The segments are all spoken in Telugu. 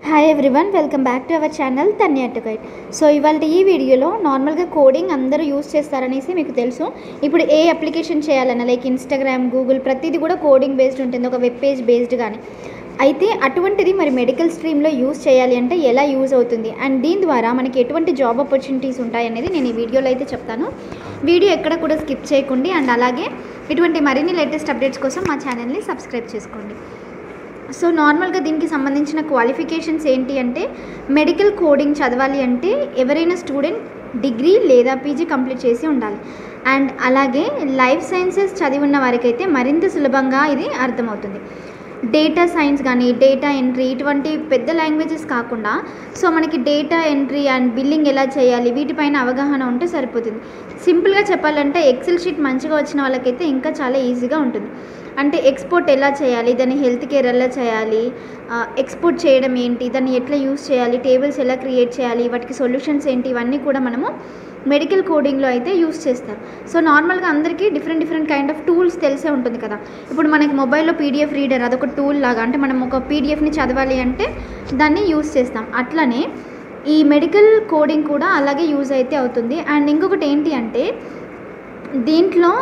hi everyone welcome back to our channel Tanya to guide so ఇవాళ ఈ వీడియోలో నార్మల్గా కోడింగ్ అందరూ యూస్ చేస్తారనేసి మీకు తెలుసు ఇప్పుడు ఏ అప్లికేషన్ చేయాలన్నా లైక్ ఇన్స్టాగ్రామ్ గూగుల్ ప్రతిదీ కూడా కోడింగ్ బేస్డ్ ఉంటుంది ఒక వెబ్ పేజ్ బేస్డ్ కానీ అయితే అటువంటిది మరి మెడికల్ స్ట్రీమ్లో యూస్ చేయాలి అంటే ఎలా యూజ్ అవుతుంది అండ్ దీని ద్వారా మనకి ఎటువంటి జాబ్ ఆపర్చునిటీస్ ఉంటాయి అనేది నేను ఈ వీడియోలో అయితే చెప్తాను వీడియో ఎక్కడ కూడా స్కిప్ చేయకండి అండ్ అలాగే ఇటువంటి మరిన్ని లేటెస్ట్ అప్డేట్స్ కోసం మా ఛానల్ని సబ్స్క్రైబ్ చేసుకోండి సో నార్మల్గా దీనికి సంబంధించిన క్వాలిఫికేషన్స్ ఏంటి అంటే మెడికల్ కోడింగ్ చదవాలి అంటే ఎవరైనా స్టూడెంట్ డిగ్రీ లేదా పీజీ కంప్లీట్ చేసి ఉండాలి అండ్ అలాగే లైఫ్ సైన్సెస్ చదివి ఉన్న వారికైతే మరింత సులభంగా ఇది అర్థమవుతుంది డేటా సైన్స్ కానీ డేటా ఎంట్రీ ఇటువంటి పెద్ద లాంగ్వేజెస్ కాకుండా సో మనకి డేటా ఎంట్రీ అండ్ బిల్లింగ్ ఎలా చేయాలి వీటిపైన అవగాహన ఉంటే సరిపోతుంది సింపుల్గా చెప్పాలంటే ఎక్సెల్ షీట్ మంచిగా వచ్చిన వాళ్ళకైతే ఇంకా చాలా ఈజీగా ఉంటుంది అంటే ఎక్స్పోర్ట్ ఎలా చేయాలి దాన్ని హెల్త్ కేర్ ఎలా చేయాలి ఎక్స్పోర్ట్ చేయడం ఏంటి దాన్ని ఎట్లా యూస్ చేయాలి టేబుల్స్ ఎలా క్రియేట్ చేయాలి వాటికి సొల్యూషన్స్ ఏంటి ఇవన్నీ కూడా మనము మెడికల్ కోడింగ్లో అయితే యూస్ చేస్తారు సో నార్మల్గా అందరికీ different different kind of tools తెలిసే ఉంటుంది కదా ఇప్పుడు మనకి మొబైల్లో పీడిఎఫ్ రీడర్ అదొక టూల్ లాగా అంటే మనం ఒక పీడిఎఫ్ని చదవాలి అంటే దాన్ని యూస్ చేస్తాం అట్లనే ఈ మెడికల్ కోడింగ్ కూడా అలాగే యూజ్ అయితే అవుతుంది అండ్ ఇంకొకటి ఏంటి అంటే దీంట్లో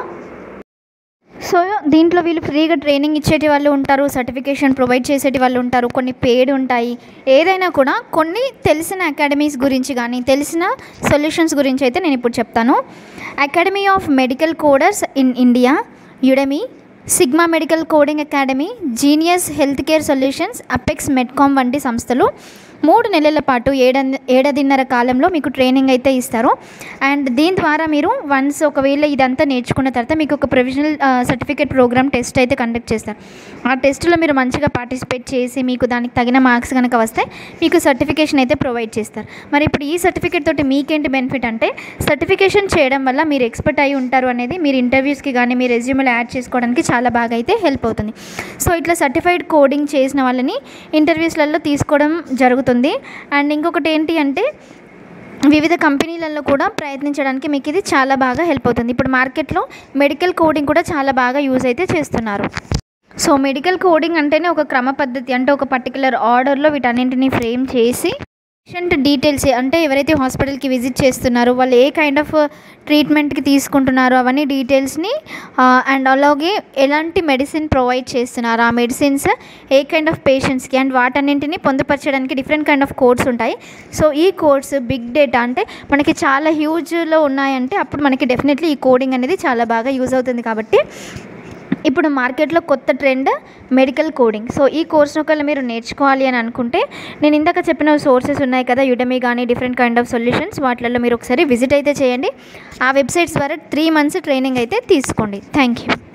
సో దీంట్లో వీళ్ళు ఫ్రీగా ట్రైనింగ్ ఇచ్చేటి వాళ్ళు ఉంటారు సర్టిఫికేషన్ ప్రొవైడ్ చేసేటి వాళ్ళు ఉంటారు కొన్ని పేడ్ ఉంటాయి ఏదైనా కూడా కొన్ని తెలిసిన అకాడమీస్ గురించి కానీ తెలిసిన సొల్యూషన్స్ గురించి అయితే నేను ఇప్పుడు చెప్తాను academy of medical coders in India Udemy sigma medical coding academy genius health care solutions apex Medcom వంటి సంస్థలు మూడు నెలల పాటు ఏడ ఏడాదిన్నర కాలంలో మీకు ట్రైనింగ్ అయితే ఇస్తారు అండ్ దీని ద్వారా మీరు వన్స్ ఒకవేళ ఇదంతా నేర్చుకున్న తర్వాత మీకు ఒక ప్రొవిజనల్ సర్టిఫికేట్ ప్రోగ్రామ్ టెస్ట్ అయితే కండక్ట్ చేస్తారు ఆ టెస్ట్లో మీరు మంచిగా పార్టిసిపేట్ చేసి మీకు దానికి తగిన మార్క్స్ కనుక వస్తే మీకు సర్టిఫికేషన్ అయితే ప్రొవైడ్ చేస్తారు మరి ఇప్పుడు ఈ సర్టిఫికేట్ తోటి మీకేంటి బెనిఫిట్ అంటే సర్టిఫికేషన్ చేయడం వల్ల మీరు ఎక్స్పర్ట్ అయి ఉంటారు అనేది మీరు ఇంటర్వ్యూస్కి కానీ మీ రెజ్యూమ్లో యాడ్ చేసుకోవడానికి చాలా బాగా అయితే హెల్ప్ అవుతుంది సో ఇట్లా సర్టిఫైడ్ కోడింగ్ చేసిన వాళ్ళని ఇంటర్వ్యూస్లలో తీసుకోవడం జరుగుతుంది అండ్ ఇంకొకటి ఏంటి అంటే వివిధ కంపెనీలలో కూడా ప్రయత్నించడానికి మీకు ఇది చాలా బాగా హెల్ప్ అవుతుంది ఇప్పుడు మార్కెట్లో మెడికల్ కోడింగ్ కూడా చాలా బాగా యూజ్ అయితే చేస్తున్నారు సో మెడికల్ కోడింగ్ అంటేనే ఒక క్రమ పద్ధతి అంటే ఒక పర్టికులర్ ఆర్డర్లో వీటన్నింటినీ ఫ్రేమ్ చేసి పేషెంట్ డీటెయిల్స్ అంటే ఎవరైతే హాస్పిటల్కి విజిట్ చేస్తున్నారో వాళ్ళు ఏ కైండ్ ఆఫ్ ట్రీట్మెంట్కి తీసుకుంటున్నారో అవన్నీ డీటెయిల్స్ని అండ్ అలాగే ఎలాంటి మెడిసిన్ ప్రొవైడ్ చేస్తున్నారు ఆ మెడిసిన్స్ ఏ కైండ్ ఆఫ్ పేషెంట్స్కి అండ్ వాటన్నింటిని పొందుపరచడానికి డిఫరెంట్ కైండ్ ఆఫ్ కోడ్స్ ఉంటాయి సో ఈ కోడ్స్ బిగ్ డేటా అంటే మనకి చాలా హ్యూజ్లో ఉన్నాయంటే అప్పుడు మనకి డెఫినెట్లీ ఈ కోడింగ్ అనేది చాలా బాగా యూజ్ అవుతుంది కాబట్టి ఇప్పుడు మార్కెట్లో కొత్త ట్రెండ్ మెడికల్ కోడింగ్ సో ఈ కోర్స్ను ఒకవేళ మీరు నేర్చుకోవాలి అని అనుకుంటే నేను ఇందాక చెప్పిన సోర్సెస్ ఉన్నాయి కదా యుడమీ కానీ డిఫరెంట్ కైండ్ ఆఫ్ సొల్యూషన్స్ వాటిల్లో మీరు ఒకసారి విజిట్ అయితే చేయండి ఆ వెబ్సైట్స్ ద్వారా త్రీ మంత్స్ ట్రైనింగ్ అయితే తీసుకోండి థ్యాంక్ యూ